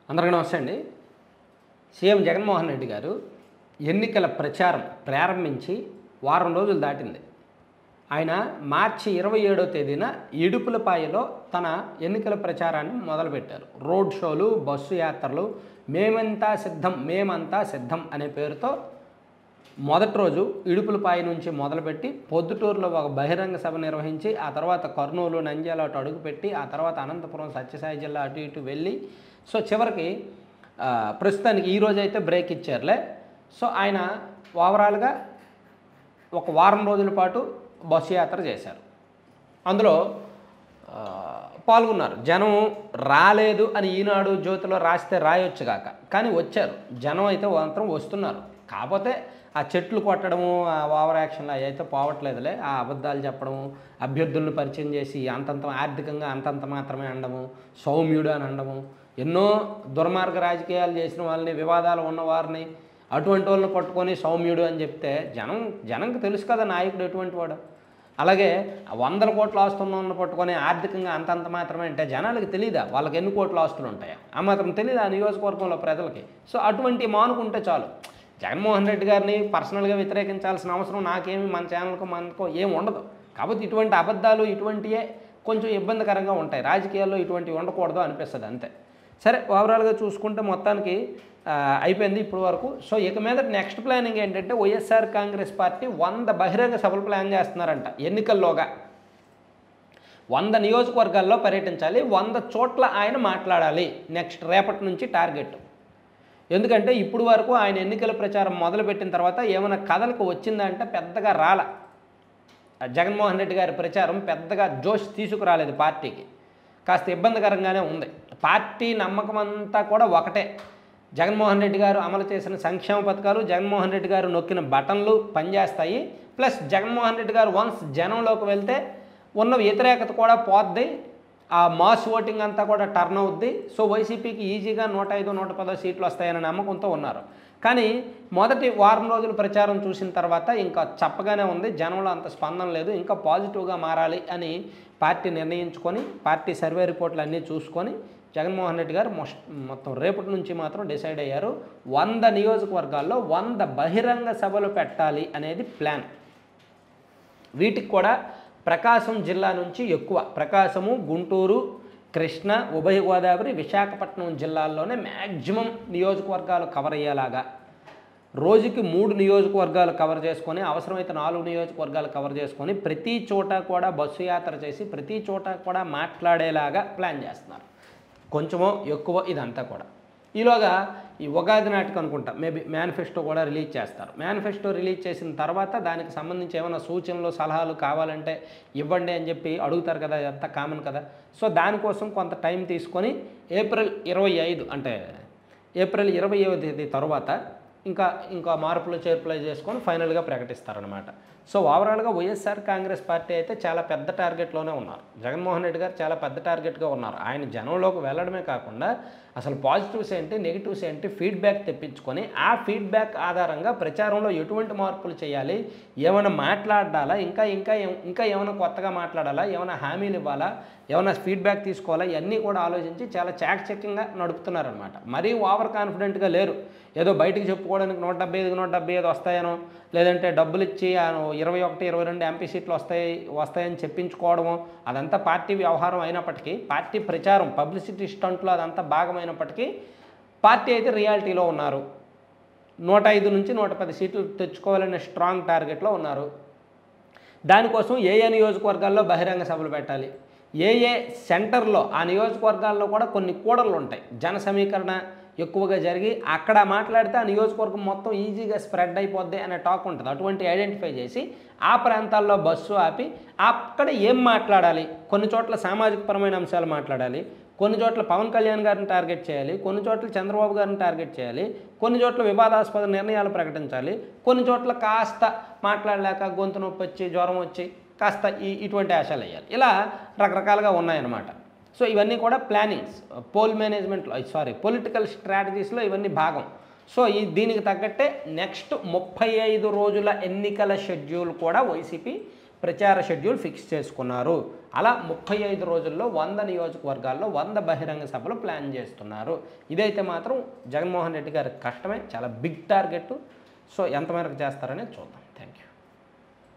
అందరికీ నమస్తే అండి సీఎం జగన్మోహన్ రెడ్డి గారు ఎన్నికల ప్రచారం ప్రారంభించి వారం రోజులు దాటింది ఆయన మార్చి ఇరవై ఏడో తేదీన ఇడుపులపాయలో తన ఎన్నికల ప్రచారాన్ని మొదలుపెట్టారు రోడ్ షోలు బస్సు యాత్రలు మేమంతా సిద్ధం మేమంతా సిద్ధం అనే పేరుతో మొదటి రోజు ఇడుపులపాయ నుంచి మొదలుపెట్టి పొద్దుటూరులో ఒక బహిరంగ సభ నిర్వహించి ఆ తర్వాత కర్నూలు నంద్యాల అటు అడుగుపెట్టి ఆ తర్వాత అనంతపురం సత్యసాయి జిల్లా అటు ఇటు వెళ్ళి సో చివరికి ఆ, ప్రస్తుతానికి ఈ రోజు అయితే బ్రేక్ ఇచ్చారులే సో ఆయన ఓవరాల్గా ఒక వారం రోజుల పాటు బస్సు యాత్ర చేశారు అందులో ఆ, పాల్గొన్నారు జనం రాలేదు అని ఈనాడు జ్యోతిలో రాస్తే రాయొచ్చు కాక కానీ వచ్చారు జనం అయితే మాత్రం వస్తున్నారు కాకపోతే ఆ చెట్లు కొట్టడము ఆ ఓవర్ యాక్షన్లు అవి అయితే పోవట్లేదులే ఆ అబద్ధాలు చెప్పడము అభ్యర్థులను పరిచయం చేసి అంతంత ఆర్థికంగా అంతంత మాత్రమే అనడము సౌమ్యుడు అని అనడము ఎన్నో దుర్మార్గ రాజకీయాలు చేసిన వాళ్ళని వివాదాలు ఉన్నవారిని అటువంటి వాళ్ళని పట్టుకొని సౌమ్యుడు అని చెప్తే జనం జనంకి తెలుసు కదా నాయకుడు ఎటువంటి వాడు అలాగే ఆ వందల కోట్ల ఆస్తున్న వాళ్ళని పట్టుకొని ఆర్థికంగా అంతంత మాత్రమే అంటే జనాలకి తెలియదా వాళ్ళకి ఎన్ని కోట్ల ఆస్తులు ఉంటాయా ఆ మాత్రం తెలియదా ఆ నియోజకవర్గంలో ప్రజలకి సో అటువంటి మానుకుంటే చాలు జగన్మోహన్ రెడ్డి గారిని పర్సనల్గా వ్యతిరేకించాల్సిన అవసరం నాకేమి మన ఛానల్కో మనకో ఏం ఉండదు కాబట్టి ఇటువంటి అబద్ధాలు ఇటువంటివే కొంచెం ఇబ్బందికరంగా ఉంటాయి రాజకీయాల్లో ఇటువంటివి ఉండకూడదు అనిపిస్తుంది అంతే సరే ఓవరాల్గా చూసుకుంటే మొత్తానికి ఆ, అయిపోయింది ఇప్పుడు వరకు సో ఇక మీద నెక్స్ట్ ప్లానింగ్ ఏంటంటే వైఎస్ఆర్ కాంగ్రెస్ పార్టీ వంద బహిరంగ సభలు ప్లాన్ చేస్తున్నారంట ఎన్నికల్లోగా వంద నియోజకవర్గాల్లో పర్యటించాలి వంద చోట్ల ఆయన మాట్లాడాలి నెక్స్ట్ రేపటి నుంచి టార్గెట్ ఎందుకంటే ఇప్పుడు వరకు ఆయన ఎన్నికల ప్రచారం మొదలుపెట్టిన తర్వాత ఏమైనా కథలకు వచ్చిందంటే పెద్దగా రాల జగన్మోహన్ రెడ్డి గారి ప్రచారం పెద్దగా జోష్ తీసుకురాలేదు పార్టీకి కాస్త ఇబ్బందికరంగానే ఉంది పార్టీ నమ్మకం అంతా కూడా ఒకటే జగన్మోహన్ రెడ్డి గారు అమలు చేసిన సంక్షేమ పథకాలు జగన్మోహన్ రెడ్డి గారు నొక్కిన బటన్లు పనిచేస్తాయి ప్లస్ జగన్మోహన్ రెడ్డి గారు వన్స్ జనంలోకి వెళ్తే ఉన్న వ్యతిరేకత కూడా పోద్ది ఆ మాస్ ఓటింగ్ అంతా కూడా టర్న్ అవుద్ది సో వైసీపీకి ఈజీగా నూట ఐదు నూట పదో సీట్లు వస్తాయనే నమ్మకంతో ఉన్నారు కానీ మొదటి వారం రోజులు ప్రచారం చూసిన తర్వాత ఇంకా చెప్పగానే ఉంది జనంలో అంత స్పందన లేదు ఇంకా పాజిటివ్గా మారాలి అని పార్టీ నిర్ణయించుకొని పార్టీ సర్వే రిపోర్ట్లు అన్నీ చూసుకొని జగన్మోహన్ రెడ్డి గారు మొస్- మొత్తం రేపటి నుంచి మాత్రం డిసైడ్ అయ్యారు వంద నియోజకవర్గాల్లో వంద బహిరంగ సభలు పెట్టాలి అనేది ప్లాన్ వీటికి కూడా ప్రకాశం జిల్లా నుంచి ఎక్కువ ప్రకాశము గుంటూరు కృష్ణ ఉభయ గోదావరి విశాఖపట్నం జిల్లాల్లోనే మ్యాక్సిమం నియోజకవర్గాలు కవర్ అయ్యేలాగా రోజుకి మూడు నియోజకవర్గాలు కవర్ చేసుకొని అవసరమైతే నాలుగు నియోజకవర్గాలు కవర్ చేసుకొని ప్రతి చోట కూడా బస్సు యాత్ర చేసి ప్రతి చోట కూడా మాట్లాడేలాగా ప్లాన్ చేస్తున్నారు కొంచెమో ఎక్కువ ఇదంతా కూడా ఈలోగా ఈ ఉగాది నాటికి అనుకుంటా మేబీ మేనిఫెస్టో కూడా రిలీజ్ చేస్తారు మేనిఫెస్టో రిలీజ్ చేసిన తర్వాత దానికి సంబంధించి ఏమైనా సూచనలు సలహాలు కావాలంటే ఇవ్వండి అని చెప్పి అడుగుతారు కదా ఇదంతా కామన్ కదా సో దానికోసం కొంత టైం తీసుకొని ఏప్రిల్ ఇరవై ఐదు అంటే ఏప్రిల్ ఇరవై తేదీ తర్వాత ఇంకా ఇంకా మార్పులు చేర్పులు చేసుకొని ఫైనల్గా ప్రకటిస్తారనమాట సో ఓవరాల్గా వైఎస్ఆర్ కాంగ్రెస్ పార్టీ అయితే చాలా పెద్ద టార్గెట్లోనే ఉన్నారు జగన్మోహన్ రెడ్డి గారు చాలా పెద్ద టార్గెట్గా ఉన్నారు ఆయన జనంలోకి వెళ్ళడమే కాకుండా అసలు పాజిటివ్స్ ఏంటి నెగిటివ్స్ ఏంటి ఫీడ్బ్యాక్ తెప్పించుకొని ఆ ఫీడ్బ్యాక్ ఆధారంగా ప్రచారంలో ఎటువంటి మార్పులు చేయాలి ఏమైనా మాట్లాడాలా ఇంకా ఇంకా ఏం- ఇంకా ఏమైనా కొత్తగా మాట్లాడాలా ఏమైనా హామీలు ఇవ్వాలా ఏమైనా ఫీడ్బ్యాక్ తీసుకోవాలా ఇవన్నీ కూడా ఆలోచించి చాలా చాకచక్యంగా నడుపుతున్నారనమాట మరీ ఓవర్ కాన్ఫిడెంట్గా లేరు ఏదో బయటికి చెప్పుకోవడానికి నూట డెబ్బై ఐదు నూట డెబ్బై ఐదు వస్తాయనో లేదంటే డబ్బులు ఇచ్చి ఆ ఇరవై ఒకటి ఇరవై రెండు ఎంపీ సీట్లు వస్తాయి వస్తాయని చెప్పించుకోవడము అదంతా పార్టీ వ్యవహారం అయినప్పటికీ పార్టీ ప్రచారం పబ్లిసిటీ స్టంట్లో అదంతా భాగమైనప్పటికీ పార్టీ అయితే రియాలిటీలో ఉన్నారు నూట ఐదు నుంచి నూట పది సీట్లు తెచ్చుకోవాలనే స్ట్రాంగ్ టార్గెట్లో ఉన్నారు దానికోసం ఏ ఏ నియోజకవర్గాల్లో బహిరంగ సభలు పెట్టాలి ఏ ఏ సెంటర్లో ఆ నియోజకవర్గాల్లో కూడా కొన్ని కూడళ్ళు ఉంటాయి జన సమీకరణ ఎక్కువగా జరిగి అక్కడ మాట్లాడితే ఆ నియోజకవర్గం మొత్తం ఈజీగా స్ప్రెడ్ అయిపోద్ది అనే టాక్ ఉంటుంది అటువంటి ఐడెంటిఫై చేసి ఆ ప్రాంతాల్లో బస్సు ఆపి అక్కడ ఏం మాట్లాడాలి కొన్ని చోట్ల సామాజికపరమైన అంశాలు మాట్లాడాలి కొన్ని చోట్ల పవన్ కళ్యాణ్ గారిని టార్గెట్ చేయాలి కొన్ని చోట్ల చంద్రబాబు గారిని టార్గెట్ చేయాలి కొన్ని చోట్ల వివాదాస్పద నిర్ణయాలు ప్రకటించాలి కొన్ని చోట్ల కాస్త మాట్లాడలేక గొంతు నొప్పి వచ్చి జ్వరం వచ్చి కాస్త ఈ ఇటువంటి ఆశలు వేయాలి ఇలా రకరకాలుగా ఉన్నాయన్నమాట సో ఇవన్నీ కూడా ప్లానింగ్స్ పోల్ మేనేజ్మెంట్లో సారీ పొలిటికల్ స్ట్రాటజీస్లో ఇవన్నీ భాగం సో ఈ దీనికి తగ్గట్టే నెక్స్ట్ ముప్పై ఐదు రోజుల ఎన్నికల షెడ్యూల్ కూడా వైసీపీ ప్రచార షెడ్యూల్ ఫిక్స్ చేసుకున్నారు అలా ముప్పై ఐదు రోజుల్లో వంద నియోజకవర్గాల్లో వంద బహిరంగ సభలు ప్లాన్ చేస్తున్నారు ఇదైతే మాత్రం జగన్మోహన్ రెడ్డి గారి కష్టమే చాలా బిగ్ టార్గెట్ సో ఎంతమేరకు చేస్తారనేది చూద్దాం